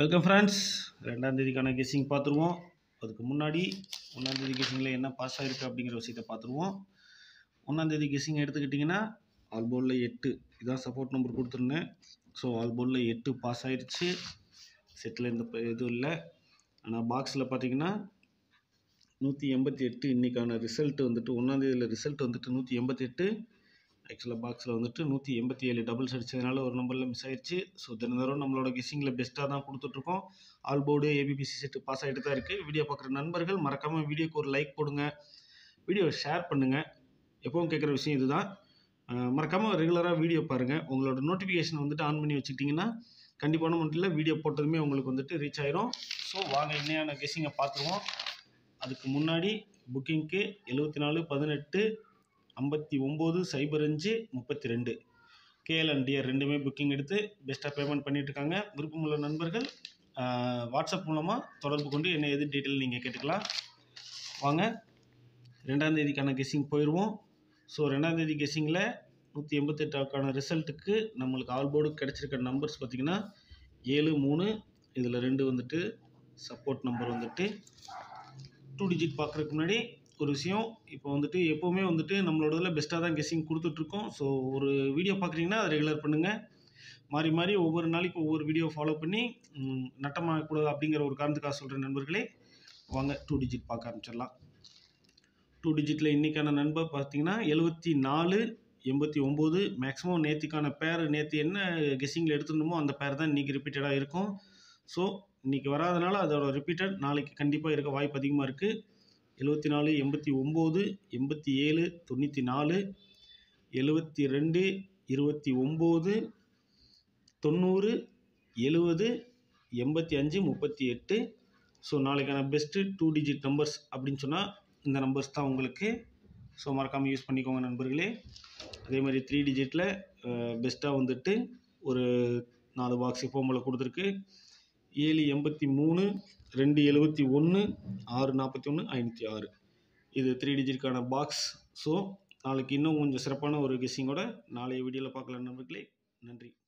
welcome friends ரெண்டாம் தேதிக்கான guessing பார்த்துருவோம் அதுக்கு முன்னாடி ஒன்றாம் தேதி கெஸ்ஸிங்கில் என்ன பாஸ் ஆகிருக்கு அப்படிங்கிற விஷயத்தை பார்த்துருவோம் ஒன்றாம் தேதி கெஸ்ஸிங் எடுத்துக்கிட்டிங்கன்னா ஆல் போர்டில் எட்டு இதான் சப்போர்ட் நம்பர் கொடுத்துருந்தேன் ஸோ ஆல் போர்டில் எட்டு பாஸ் ஆயிடுச்சு செட்டில் எந்த ப- இதுவும் இல்லை ஆனால் பாக்ஸில் பார்த்தீங்கன்னா நூற்றி எண்பத்தி எட்டு இன்றைக்கான ரிசல்ட் வந்துட்டு ஒன்றாந்தேதியில் ரிசல்ட் வந்துட்டு நூற்றி எண்பத்தி எட்டு ஆக்சுவலாக பாக்ஸில் வந்துட்டு நூற்றி எண்பத்தி ஏழு டபுள்ஸ் அடிச்சதுனால ஒரு நம்பரில் மிஸ் ஆயிடுச்சு ஸோ தினந்தோறும் நம்மளோட கெஸ்ஸிங்கில் பெஸ்ட்டாக தான் கொடுத்துட்ருக்கோம் all board ABBC set pass ஆகிட்டு தான் இருக்குது வீடியோ பார்க்குற நண்பர்கள் மறக்காமல் வீடியோக்கு ஒரு லைக் போடுங்க வீடியோவை ஷேர் பண்ணுங்கள் எப்பவும் கேட்குற விஷயம் இதுதான் மறக்காமல் ரெகுலராக வீடியோ பாருங்கள் உங்களோட நோட்டிஃபிகேஷன் வந்துட்டு ஆன் பண்ணி வச்சுக்கிட்டிங்கன்னா கண்டிப்பான முறையில் வீடியோ போட்டதுமே உங்களுக்கு வந்துட்டு ரீச் ஆயிரும் ஸோ வாங்க இன்னையான கெஸ்ஸிங்கை பார்த்துருவோம் அதுக்கு முன்னாடி புக்கிங்க்கு எழுபத்தி நாலு பதினெட்டு ஐம்பத்தி ஒம்பது சைபர் அஞ்சு முப்பத்தி ரெண்டு கேஎல் அண்ட் டிஆர் ரெண்டுமே புக்கிங் எடுத்து பெஸ்ட்டாக பேமெண்ட் பண்ணிட்டு இருக்காங்க விருப்பமுள்ள நண்பர்கள் ஆஹ், வாட்ஸ்அப் மூலமாக தொடர்பு கொண்டு என்ன எது டீட்டெயில் நீங்கள் கேட்டுக்கலாம் வாங்க ரெண்டாம் தேதிக்கான கெஸ்ஸிங் போயிடுவோம் ஸோ ரெண்டாம் தேதி கெஸ்ஸிங்கில் நூற்றி எண்பத்தெட்டாக்கான ரிசல்ட்டுக்கு நம்மளுக்கு ஆல் போர்டு கிடச்சிருக்க நம்பர்ஸ் பார்த்திங்கன்னா ஏழு மூணு இதில் ரெண்டு வந்துட்டு சப்போர்ட் நம்பர் வந்துட்டு டூ டிஜிட் பார்க்குறதுக்கு முன்னாடி ஒரு விஷயம் இப்போ வந்துட்டு எப்போவுமே வந்துட்டு நம்மளோட இதில் பெஸ்ட்டாக தான் கெஸ்ஸிங் கொடுத்துட்ருக்கோம் ஸோ ஒரு வீடியோ பார்க்குறீங்கன்னா அதை ரெகுலர் பண்ணுங்கள் மாறி மாறி ஒவ்வொரு நாளைக்கு ஒவ்வொரு வீடியோ ஃபாலோ பண்ணி ம், நட்டமாகக்கூடாது அப்படிங்கிற ஒரு காரணத்துக்காக சொல்கிற நண்பர்களே வாங்க டூ டிஜிட் பார்க்க ஆரம்பிச்சிடலாம் டூ டிஜிட்டில் இன்றைக்கான நண்பர் பார்த்தீங்கன்னா எழுபத்தி நாலு எண்பத்தி ஒம்பது மேக்ஸிமம் நேற்றுக்கான பேர் நேற்று என்ன கெஸ்ஸிங்கில் எடுத்துருந்தோமோ அந்த பேர் தான் இன்றைக்கி ரிப்பீட்டடாக இருக்கும் ஸோ இன்றைக்கி வராதனால அதோட ரிப்பீட்டட் நாளைக்கு கண்டிப்பாக இருக்க வாய்ப்பு அதிகமாக இருக்குது எழுபத்தி நாலு எண்பத்தி ஒம்பது எண்பத்தி ஏழு தொண்ணூற்றி நாலு எழுபத்தி ரெண்டு இருபத்தி ஒம்பது தொண்ணூறு எழுபது எண்பத்தி அஞ்சு முப்பத்தி எட்டு ஸோ நாளைக்கான பெஸ்ட்டு டூ டிஜிட் நம்பர்ஸ் அப்படின்னு சொன்னால் இந்த நம்பர்ஸ் தான் உங்களுக்கு ஸோ மறக்காமல் யூஸ் பண்ணிக்கோங்க நண்பர்களே அதே மாதிரி த்ரீ டிஜிட்டில் பெஸ்ட்டாக வந்துட்டு ஒரு நாலு பாக்ஸ் இப்போ உங்களை கொடுத்துருக்கு ஏழு எண்பத்தி மூணு ரெண்டு எழுபத்தி ஒன்று ஆறு நாற்பத்தி ஒன்று ஐநூற்றி ஆறு இது த்ரீ டிஜிட்கான பாக்ஸ் ஸோ நாளைக்கு இன்னும் கொஞ்சம் சிறப்பான ஒரு கெஸ்ஸிங்கோட நாளைய வீடியோவில் பார்க்கலாம் நண்பர்களே நன்றி